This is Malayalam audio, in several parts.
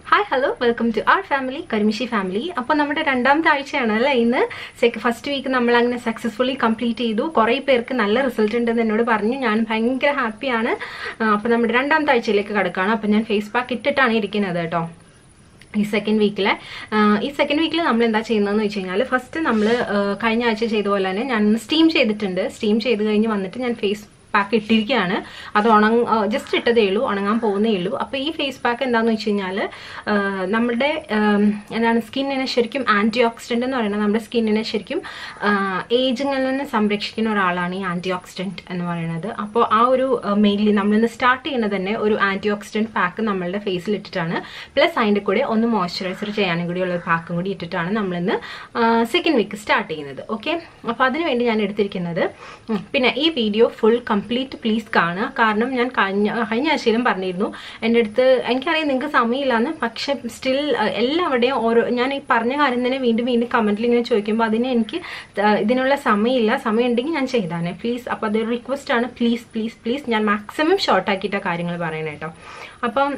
hi hello welcome to our family കരിമിഷി ഫാമിലി അപ്പോൾ നമ്മുടെ രണ്ടാമത്തെ ആഴ്ചയാണ് അല്ലേ ഇന്ന് ഫസ്റ്റ് വീക്ക് നമ്മൾ അങ്ങനെ സക്സസ്ഫുള്ളി കംപ്ലീറ്റ് ചെയ്തു കുറേ പേർക്ക് നല്ല റിസൾട്ട് ഉണ്ടെന്ന് എന്നോട് പറഞ്ഞു ഞാൻ ഭയങ്കര ഹാപ്പിയാണ് അപ്പോൾ നമ്മുടെ രണ്ടാമത്തെ ആഴ്ചയിലേക്ക് കിടക്കുകയാണ് അപ്പോൾ ഞാൻ ഫേസ് പാക്ക് ഇട്ടിട്ടാണ് ഇരിക്കുന്നത് കേട്ടോ ഈ സെക്കൻഡ് വീക്കിലെ ഈ സെക്കൻഡ് വീക്കിൽ നമ്മൾ എന്താ ചെയ്യുന്നതെന്ന് വെച്ച് കഴിഞ്ഞാൽ ഫസ്റ്റ് നമ്മൾ കഴിഞ്ഞ ആഴ്ച ചെയ്ത പോലെ തന്നെ ഞാൻ സ്റ്റീം ചെയ്തിട്ടുണ്ട് സ്റ്റീം ചെയ്ത് കഴിഞ്ഞ് വന്നിട്ട് ഞാൻ ഫേസ് പാക്ക് ഇട്ടിരിക്കുകയാണ് അത് ഉണങ്ങ ജസ്റ്റ് ഇട്ടതേ ഉള്ളൂ ഉണങ്ങാൻ പോകുന്നേ ഉള്ളൂ അപ്പോൾ ഈ ഫേസ് പാക്ക് എന്താണെന്ന് വെച്ച് കഴിഞ്ഞാൽ നമ്മുടെ എന്താണ് സ്കിന്നിനെ ശരിക്കും ആൻറ്റി ഓക്സിഡൻ്റ് എന്ന് പറയുന്നത് നമ്മുടെ സ്കിന്നിനെ ശരിക്കും ഏജിങ്ങിൽ നിന്ന് സംരക്ഷിക്കുന്ന ഒരാളാണ് ഈ ആൻറ്റി ഓക്സിഡൻറ്റ് എന്ന് പറയുന്നത് അപ്പോൾ ആ ഒരു മെയിൻലി നമ്മളിന്ന് സ്റ്റാർട്ട് ചെയ്യുന്നത് തന്നെ ഒരു ആൻറ്റി ഓക്സിഡൻറ്റ് പാക്ക് നമ്മളുടെ ഫേസിൽ ഇട്ടിട്ടാണ് പ്ലസ് അതിൻ്റെ കൂടെ ഒന്ന് മോയ്സ്ചറൈസർ ചെയ്യാനും കൂടിയുള്ള ഒരു പാക്കും കൂടി ഇട്ടിട്ടാണ് നമ്മളിന്ന് സെക്കൻഡ് വീക്ക് സ്റ്റാർട്ട് ചെയ്യുന്നത് ഓക്കെ അപ്പോൾ അതിന് വേണ്ടി ഞാൻ എടുത്തിരിക്കുന്നത് പിന്നെ ഈ വീഡിയോ ഫുൾ കംപ്ലീറ്റ് പ്ലീസ് കാണുക കാരണം ഞാൻ കഴിഞ്ഞ കഴിഞ്ഞ ആഴ്ചയിലും പറഞ്ഞിരുന്നു എൻ്റെ അടുത്ത് എനിക്കറിയാം നിങ്ങൾക്ക് സമയമില്ലാന്ന് പക്ഷെ സ്റ്റിൽ എല്ലാവരുടെയും ഓരോ ഞാൻ ഈ പറഞ്ഞ കാര്യം തന്നെ വീണ്ടും വീണ്ടും കമൻറ്റിൽ ഇങ്ങനെ ചോദിക്കുമ്പോൾ അതിന് എനിക്ക് ഇതിനുള്ള സമയമില്ല സമയം ഉണ്ടെങ്കിൽ ഞാൻ ചെയ്താനെ പ്ലീസ് അപ്പോൾ അതൊരു റിക്വസ്റ്റ് ആണ് പ്ലീസ് പ്ലീസ് പ്ലീസ് ഞാൻ മാക്സിമം ഷോർട്ട് ആക്കിയിട്ടാണ് കാര്യങ്ങൾ പറയണേ കേട്ടോ അപ്പം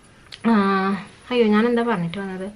അയ്യോ ഞാൻ എന്താ പറഞ്ഞിട്ട് വന്നത്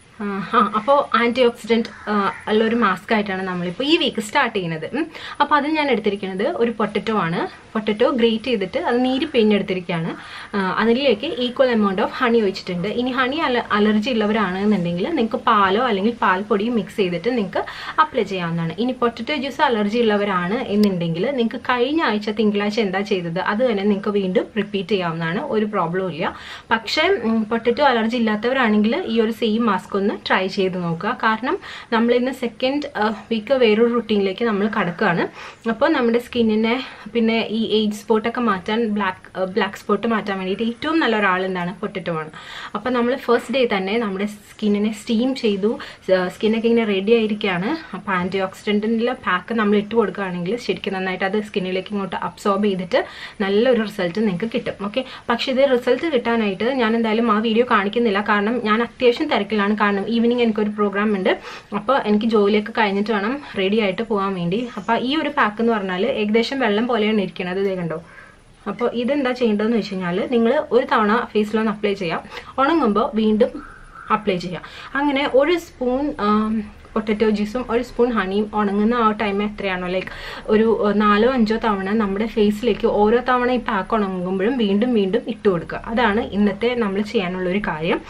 ആ അപ്പോൾ ആൻറ്റി ഓക്സിഡൻറ്റ് ഉള്ള ഒരു മാസ്ക് ആയിട്ടാണ് നമ്മളിപ്പോൾ ഈ വീക്ക് സ്റ്റാർട്ട് ചെയ്യുന്നത് അപ്പോൾ അതിന് ഞാൻ എടുത്തിരിക്കുന്നത് ഒരു പൊട്ടറ്റോ ആണ് പൊട്ടറ്റോ ഗ്രേറ്റ് ചെയ്തിട്ട് അത് നീര് പിഴിഞ്ഞെടുത്തിരിക്കുകയാണ് അതിലേക്ക് ഈക്വൽ എമൗണ്ട് ഓഫ് ഹണി ഒഴിച്ചിട്ടുണ്ട് ഇനി ഹണി അല അലർജി ഉള്ളവരാണെന്നുണ്ടെങ്കിൽ നിങ്ങൾക്ക് പാലോ അല്ലെങ്കിൽ പാൽപ്പൊടിയോ മിക്സ് ചെയ്തിട്ട് നിങ്ങൾക്ക് അപ്ലൈ ചെയ്യാവുന്നതാണ് ഇനി പൊട്ടറ്റോ ജ്യൂസ് അലർജി ഉള്ളവരാണ് എന്നുണ്ടെങ്കിൽ നിങ്ങൾക്ക് കഴിഞ്ഞ ആഴ്ച തിങ്കളാഴ്ച എന്താ ചെയ്തത് അത് തന്നെ നിങ്ങൾക്ക് വീണ്ടും റിപ്പീറ്റ് ചെയ്യാവുന്നതാണ് ഒരു പ്രോബ്ലവും ഇല്ല പക്ഷേ പൊട്ടറ്റോ അലർജി ഇല്ലാത്തവരാണെങ്കിൽ ഈ ഒരു സെയിം മാസ്ക് ഒന്ന് ട്രൈ ചെയ്ത് നോക്കുക കാരണം നമ്മൾ ഇന്ന് സെക്കൻഡ് വീക്ക് വേറൊരു റുട്ടീനിലേക്ക് നമ്മൾ കടക്കുകയാണ് അപ്പോൾ നമ്മുടെ സ്കിന്നിനെ പിന്നെ ഈ ഏജ് സ്പോട്ടൊക്കെ മാറ്റാൻ ബ്ലാക്ക് ബ്ലാക്ക് സ്പോട്ട് മാറ്റാൻ വേണ്ടിയിട്ട് ഏറ്റവും നല്ല ഒരാൾ എന്താണ് പൊട്ടറ്റോ ആണ് അപ്പോൾ നമ്മൾ ഫസ്റ്റ് ഡേ തന്നെ നമ്മുടെ സ്കിന്നിനെ സ്റ്റീം ചെയ്തു സ്കിന്നൊക്കെ ഇങ്ങനെ റെഡി ആയിരിക്കുകയാണ് അപ്പോൾ ആൻറ്റി ഓക്സിഡൻറ്റിൻ്റെ പാക്ക് നമ്മൾ ഇട്ട് കൊടുക്കുകയാണെങ്കിൽ ശരിക്കും നന്നായിട്ട് അത് സ്കിന്നിലേക്ക് ഇങ്ങോട്ട് അബ്സോർബ് ചെയ്തിട്ട് നല്ലൊരു റിസൾട്ട് നിങ്ങൾക്ക് കിട്ടും ഓക്കെ പക്ഷേ ഇത് റിസൾട്ട് കിട്ടാനായിട്ട് ഞാൻ എന്തായാലും ആ വീഡിയോ കാണിക്കുന്നില്ല കാരണം ഞാൻ അത്യാവശ്യം തിരക്കിലാണ് കാരണം ഈവനിങ് എനിക്കൊരു പ്രോഗ്രാം ഉണ്ട് അപ്പോൾ എനിക്ക് ജോലിയൊക്കെ കഴിഞ്ഞിട്ട് വേണം റെഡി ആയിട്ട് പോകാൻ വേണ്ടി അപ്പോൾ ഈ ഒരു പാക്ക് എന്ന് പറഞ്ഞാൽ ഏകദേശം വെള്ളം പോലെയാണ് ഇരിക്കുന്നത് ഇതേ കണ്ടോ അപ്പോൾ ഇതെന്താ ചെയ്യേണ്ടതെന്ന് വെച്ച് കഴിഞ്ഞാൽ നിങ്ങൾ ഒരു തവണ ഫേസിലൊന്ന് അപ്ലൈ ചെയ്യാം ഉണങ്ങുമ്പോൾ വീണ്ടും അപ്ലൈ ചെയ്യാം അങ്ങനെ ഒരു സ്പൂൺ പൊട്ടറ്റോ ജ്യൂസും ഒരു സ്പൂൺ ഹണിയും ഉണങ്ങുന്ന ആ ടൈം എത്രയാണോ ലൈക്ക് ഒരു നാലോ അഞ്ചോ തവണ നമ്മുടെ ഫേസിലേക്ക് ഓരോ തവണ ഈ പാക്ക് ഉണങ്ങുമ്പോഴും വീണ്ടും വീണ്ടും ഇട്ട് കൊടുക്കുക അതാണ് ഇന്നത്തെ നമ്മൾ ചെയ്യാനുള്ള ഒരു കാര്യം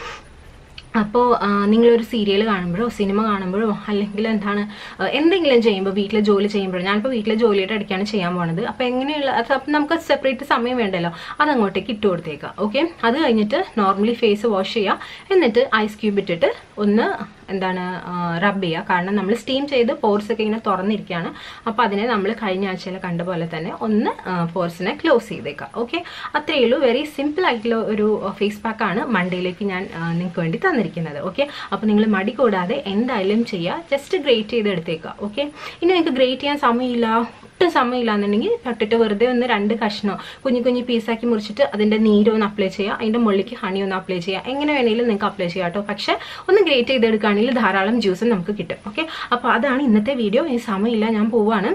അപ്പോൾ നിങ്ങളൊരു സീരിയൽ കാണുമ്പോഴോ സിനിമ കാണുമ്പോഴോ അല്ലെങ്കിൽ എന്താണ് എന്തെങ്കിലും ചെയ്യുമ്പോൾ വീട്ടിലെ ജോലി ചെയ്യുമ്പോഴോ ഞാനിപ്പോൾ വീട്ടിലെ ജോലിയുടെ ഇടയ്ക്കാണ് ചെയ്യാൻ പോണത് അപ്പോൾ എങ്ങനെയുള്ള അപ്പം നമുക്ക് സെപ്പറേറ്റ് സമയം വേണ്ടല്ലോ അത് അങ്ങോട്ടേക്ക് ഇട്ട് കൊടുത്തേക്കാം ഓക്കെ അത് കഴിഞ്ഞിട്ട് നോർമലി ഫേസ് വാഷ് ചെയ്യുക എന്നിട്ട് ഐസ് ക്യൂബ് ഇട്ടിട്ട് ഒന്ന് എന്താണ് റബ്ബ് ചെയ്യുക കാരണം നമ്മൾ സ്റ്റീം ചെയ്ത് പോർസ് ഒക്കെ ഇങ്ങനെ തുറന്നിരിക്കുകയാണ് അപ്പോൾ അതിനെ നമ്മൾ കഴിഞ്ഞ ആഴ്ചയിൽ കണ്ട പോലെ തന്നെ ഒന്ന് പോർസിനെ ക്ലോസ് ചെയ്തേക്കാം ഓക്കെ അത്രയേ ഉള്ളൂ വെരി സിമ്പിൾ ആയിട്ടുള്ള ഒരു ഫേസ് പാക്കാണ് മണ്ടയിലേക്ക് ഞാൻ നിങ്ങൾക്ക് വേണ്ടി തന്നിരിക്കുന്നത് ഓക്കെ അപ്പോൾ നിങ്ങൾ മടി കൂടാതെ എന്തായാലും ചെയ്യുക ജസ്റ്റ് ഗ്രേറ്റ് ചെയ്ത് എടുത്തേക്കുക ഓക്കെ ഇനി നിങ്ങൾക്ക് ഗ്രേറ്റ് ചെയ്യാൻ സമയമില്ല ഒട്ടും സമയമില്ല എന്നുണ്ടെങ്കിൽ പട്ടിട്ട് വെറുതെ ഒന്ന് രണ്ട് കഷ്ണോ കുഞ്ഞു കുഞ്ഞു പീസാക്കി മുറിച്ചിട്ട് അതിൻ്റെ നീര് ഒന്ന് അപ്ലൈ ചെയ്യുക അതിൻ്റെ മുള്ളിലേക്ക് ഹണി ഒന്ന് അപ്ലൈ ചെയ്യുക എങ്ങനെ വേണമെങ്കിലും നിങ്ങൾക്ക് അപ്ലൈ ചെയ്യാം കേട്ടോ പക്ഷേ ഒന്ന് ഗ്രേറ്റ് ചെയ്തെടുക്കുകയാണെങ്കിൽ ധാരാളം ജ്യൂസ് നമുക്ക് കിട്ടും ഓക്കെ അപ്പോൾ അതാണ് ഇന്നത്തെ വീഡിയോ ഇനി സമയമില്ല ഞാൻ പോവാണ്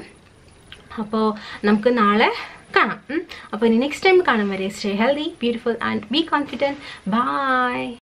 അപ്പോൾ നമുക്ക് നാളെ കാണാം അപ്പോൾ ഇനി നെക്സ്റ്റ് ടൈം കാണും വരെ stay healthy beautiful and be confident by